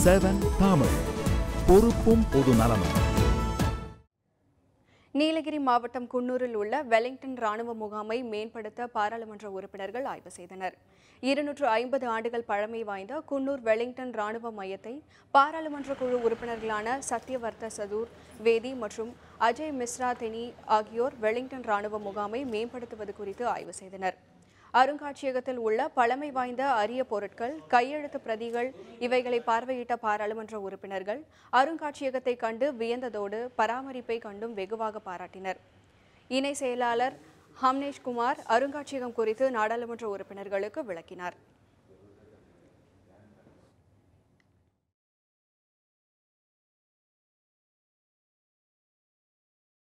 seven Tamil பொறுப்பும் பொது நலமும் நீலகிரி மாவட்டம் குன்னூரில் உள்ள வெலிங்டன் ராணுவ முகாமை மேம்படுத்த பாராளுமன்ற உறுப்பினர்கள் ஆய்வு செய்தனர் இருநூற்று ஐம்பது ஆண்டுகள் பழமை வாய்ந்த குன்னூர் வெலிங்டன் ராணுவ மையத்தை பாராளுமன்ற குழு உறுப்பினர்களான சத்யவர்த்த சதூர் வேதி மற்றும் அஜய் மிஸ்ரா தெனி ஆகியோர் வெலிங்டன் ராணுவ முகாமை மேம்படுத்துவது குறித்து ஆய்வு செய்தனர் அருங்காட்சியகத்தில் உள்ள பழமை வாய்ந்த அரிய பொருட்கள் கையெழுத்து பிரதிகள் இவைகளை பார்வையிட்ட பாராளுமன்ற உறுப்பினர்கள் அருங்காட்சியகத்தை கண்டு வியந்ததோடு பராமரிப்பை கண்டும் வெகுவாக பாராட்டினர் இணை செயலாளர் ஹம்னேஷ் குமார் அருங்காட்சியகம் குறித்து நாடாளுமன்ற உறுப்பினர்களுக்கு விளக்கினார்